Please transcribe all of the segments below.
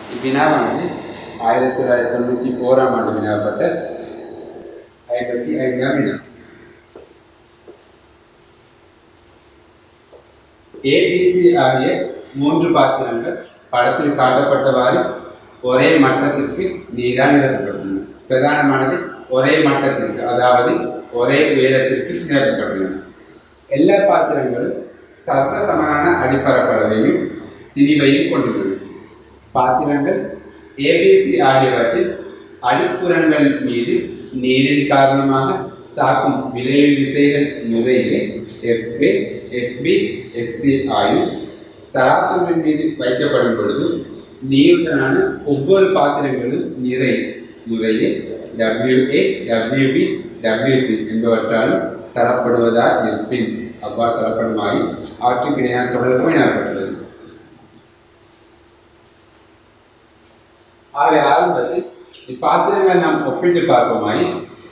இவ்வினாவானது ஆயிரத்தி தொள்ளாயிரத்தி தொண்ணூற்றி ஓராம் ஆண்டு வினாப்பட்ட ஐம்பத்தி ஐந்தாம் வினா ஏபிசி ஆகிய மூன்று பாத்திரங்கள் படத்தில் காட்டப்பட்டவாறு ஒரே மட்டத்திற்கு நீரால் நிரப்பப்பட்டுள்ளன பிரதானமானது ஒரே மட்டத்திற்கு அதாவது ஒரே உயரத்திற்கு நிரப்பப்பட்டுள்ளன எல்லா பாத்திரங்களும் சர்வ சமமான அடிப்பரப்பளவையும் திணிவையும் கொண்டுள்ளன பாத்திரங்கள் ஏபிசி ஆகியவற்றில் அடிப்புறங்கள் மீது நீரின் காரணமாக தாக்கும் விளையும் விசைகள் முறையிலே எஃப்ஏ எஃப்பி எஃப்சி ஆயும் தராசுவின் மீது வைக்கப்படும் பொழுது நீருடனான ஒவ்வொரு பாத்திரங்களும் நிறை முறையே டபிள்யூஏ டபிள்யூபி டபிள்யூசி என்பவற்றாலும் தரப்படுவதா இருப்பின் அவ்வாறு தரப்படுமாறி அவற்றுக்கு இடையான தொடர்பு எனப்பட்டுள்ளது ஆகவே ஆரம்பத்தில் இப்பாத்திரங்கள் நாம் ஒப்பிட்டு பார்ப்போமாய்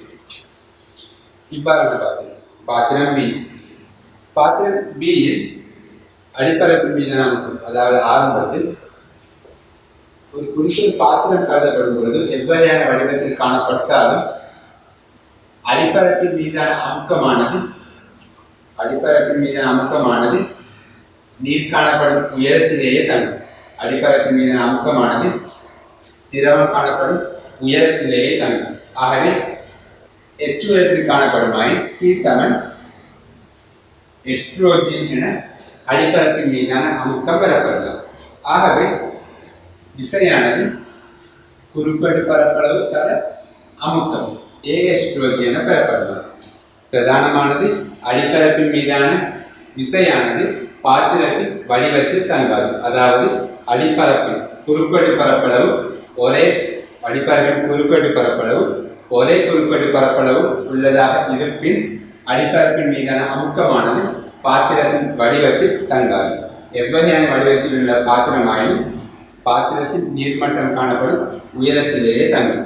இவ்வாறு பாத்திரம் பாத்திரம் பி பாத்திரம் பியில் அடிப்பரப்பு மீதான அமுக்கம் அதாவது ஆரம்பத்தில் ஒரு குறிப்பிட்ட பாத்திரம் கருதப்படும் பொழுது எவ்வகையான வடிவத்தில் காணப்பட்டாலும் அடிப்பரப்பின் மீதான அமுக்கமானது அடிப்பரப்பின் மீதான அமுக்கமானது நீர் காணப்படும் உயரத்திலேயே தங்கும் அடிப்பரப்பின் மீதான அமுக்கமானது திரவம் காணப்படும் உயரத்திலேயே தங்கும் ஆகவே எச் உயரத்தில் காணப்படுமாய் பி செவன் எஸ்ட்ரோஜின் என அடிப்பரப்பின் மீதான அமுக்கம் பெறப்படலாம் ஆகவே விசையானது குறுக்கடு பரப்பளவு தர அமுக்கம் ஏஎஸ்ட்ரோஜி என பெறப்படலாம் பிரதானமானது அடிப்பரப்பின் மீதான விசையானது பாத்திரத்தின் வடிவத்தில் தங்காது அதாவது அடிப்பரப்பில் குறுக்கடு பரப்பளவு ஒரே அடிப்பரப்பின் குறுக்கடு பரப்பளவு ஒரே குறுக்கடு பரப்பளவு உள்ளதாக இருப்பின் அடிப்பரப்பின் மீதான அமுக்கமானது பாத்திரத்தின் வடிவத்தில் தங்காது எவ்வகையான வடிவத்தில் உள்ள பாத்திரமாயினும் பாத்திரத்தில் நீர்மட்டம் காணப்படும் உயரத்திலேயே தங்கும்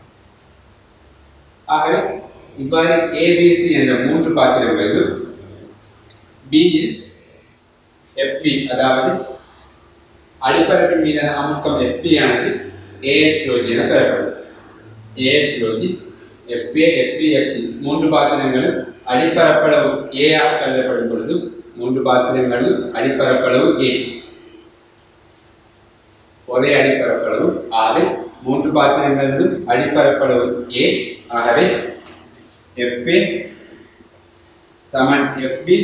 ஆகவே இவ்வாறு ஏபிசி என்ற மூன்று பாத்திரங்களிலும் பியில் எஃப்பி அதாவது அடிப்பரப்பின் மீதான அமுக்கம் எஃப்பி ஆனது ஏஎஸ் லோஜி என பெறப்படும் ஏஎஸ் லோஜி எஃப்ஏ எஃப்பி எஃப்சி மூன்று பாத்திரங்களும் அடிப்பரப்பளவு ஏ ஆக கருதப்படும் பொழுது மூன்று பாத்திரங்களும் அடிப்பரப்பளவு ஏ ஒரே அடிப்பரப்பளவு ஆகவே மூன்று பாத்திரங்களிலும் அடிப்பரப்பளவு ஏ ஆகவே எஃப்ஏ சமன் எஃப்பி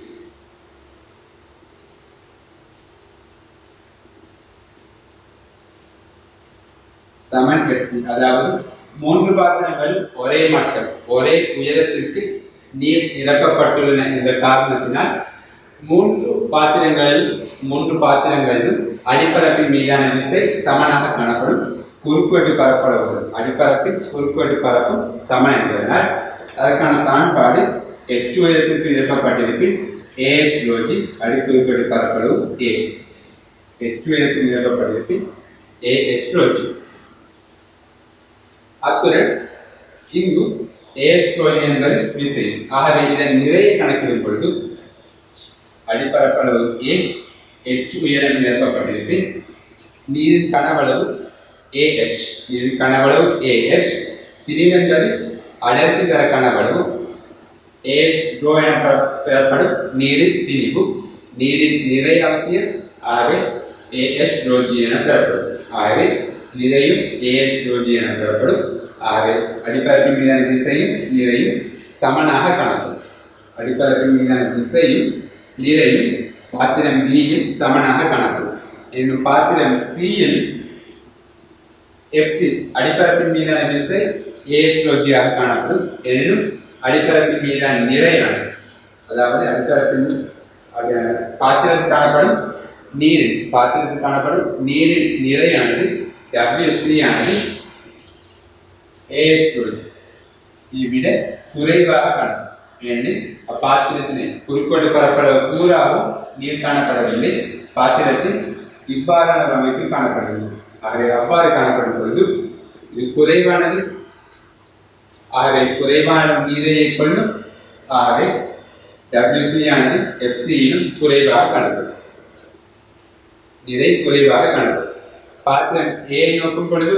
சமன் எஃப்சி அதாவது மூன்று பாத்திரங்கள் ஒரே மட்டம் ஒரே உயரத்திற்கு நீர் நிரப்பப்பட்டுள்ளன என்ற காரணத்தினால் மூன்று பாத்திரங்களில் மூன்று பாத்திரங்களிலும் அடிப்பரப்பின் மீதான விசை சமனாக காணப்படும் குறுக்குவெட்டு பரப்பளவு அடிப்பரப்பின் குறுக்குவெட்டு பரப்பும் சமன் என்பதனால் அதற்கான சமன்பாடு எட்டு உயரத்திற்கு நிரப்பப்பட்டிருப்பின் ஏஎஸ் லோஜி அடிக்குறுக்குவெட்டு பரப்பளவு ஏ எட்டு உயரத்தில் நிரப்பப்பட்டிருப்பின் ஏஎஸ் லோஜி அத்துடன் இங்கு ஏஸ்ட்ரோலி என்பது விசை ஆகவே இதன் நிறையை கணக்கிடும் பொழுது அடிப்பரப்பளவு ஏ எட்டு உயரம் நிரப்பப்பட்டிருப்பின் நீரின் கனவளவு ஏஹெச் நீரின் கனவளவு ஏஹெச் திடீரென்பது அடர்த்தி தர கனவளவு ஏஹெச் ட்ரோ என பெறப்படும் நீரின் திணிவு நீரின் நிறை அவசியம் ஆகவே ஏஎஸ் ரோஜி என பெறப்படும் ஆகவே நிறையும் ஏஎஸ் ரோஜி என பெறப்படும் ஆகவே அடிப்பரப்பின் மீதான விசையும் நிறையும் சமனாக காணப்படும் அடிப்பரப்பின் மீதான விசையும் நிறையும் பாத்திரம் பியில் சமனாக காணப்படும் என்னும் பாத்திரம் சியில் எஃப்சி அடிப்பரப்பின் மீதான விசை ஏஎஸ் ரோஜியாக காணப்படும் எனினும் அடிப்பரப்பின் மீதான நிறையானது அதாவது அடிப்பரப்பின் பாத்திரத்தில் காணப்படும் நீரில் பாத்திரத்தில் காணப்படும் நீரின் நிறையானது WC ஆனது AS ரோஜி இவ்விட குறைவாக காணப்படும் ஏனெனில் அப்பாத்திரத்தினை குறுக்கோடு பரப்பளவு பூராவும் நீர் காணப்படவில்லை பாத்திரத்தில் இவ்வாறான ஒரு அமைப்பு காணப்படவில்லை ஆகவே அவ்வாறு காணப்படும் பொழுது இது குறைவானது ஆகவே குறைவான நீரையை கொள்ளும் ஆகவே WC ஆனது FC யிலும் குறைவாக காணப்படும் நிறை குறைவாக காணப்படும் பாத்திரம் ஏ நோக்கும் பொழுது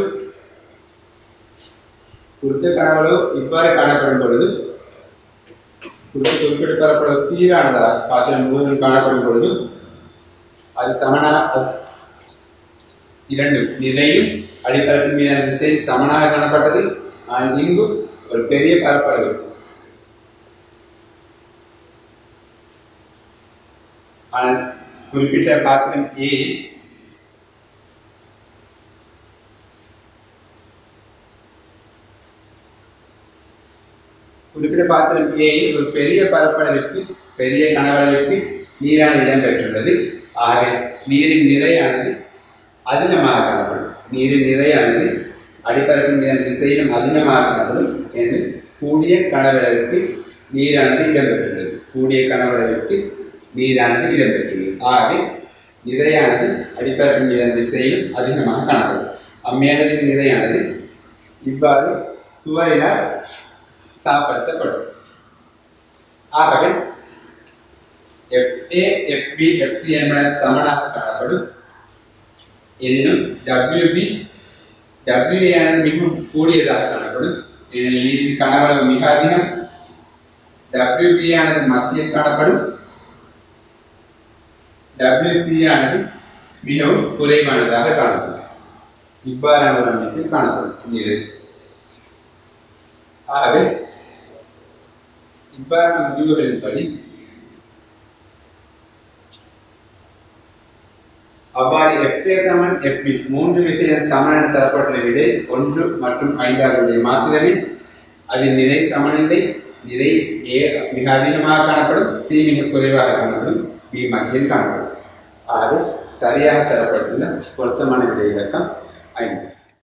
குறித்த கனவளவு இவ்வாறு காணப்படும் பொழுது குறித்த குறிப்பிட்ட பரப்பளவு சீரானதாக பாத்திரம் முழுவதும் காணப்படும் பொழுது அது சமனாக அது இரண்டும் நிறையும் அடிப்பரப்பின் மீதான திசையில் சமனாக காணப்பட்டது ஆனால் இங்கு ஒரு பெரிய பரப்பளவு ஆனால் குறிப்பிட்ட பாத்திரம் ஏ குறிப்பிட்ட பாத்திரம் ஏ ஒரு பெரிய பரப்பளவிற்கு பெரிய கனவளவிற்கு நீரான இடம் பெற்றுள்ளது ஆகவே நீரின் நிறையானது அதிகமாக காணப்படும் நீரின் நிறையானது அடிப்பரப்பின் மீதான திசையிலும் அதிகமாக காணப்படும் என்று கூடிய கனவளவிற்கு நீரானது இடம்பெற்றுள்ளது கூடிய கனவளவிற்கு நீரானது இடம்பெற்றுள்ளது ஆகவே நிறையானது அடிப்பரப்பின் மீதான திசையிலும் அதிகமாக காணப்படும் அம்மையானதின் நிறையானது இவ்வாறு சுவரினால் சாப்படுத்தப்படும் ஆகவே FA, FB, FC என்பன சமனாக காணப்படும் எனினும் WB WA ஆனது மிகவும் கூடியதாக காணப்படும் ஏனெனில் நீரின் கனவளவு மிக அதிகம் WB ஆனது மத்தியில் காணப்படும் WC ஆனது மிகவும் குறைவானதாக காணப்படும் இவ்வாறான ஒரு அமைப்பில் காணப்படும் நீர் ஆகவே இவ்வாறான முடிவுகளின்படி அவ்வாறு FA சமன் FB மூன்று விசையின் சமன் என தரப்பட்டுள்ள விடை ஒன்று மற்றும் ஐந்தாவது விடை மாத்திரமே அதில் நிறை சமநிலை நிறை A மிக அதிகமாக காணப்படும் C மிக குறைவாக காணப்படும் B மத்தியில் காணப்படும் ஆகவே சரியாக தரப்பட்டுள்ள பொருத்தமான விடை இலக்கம் ஐந்து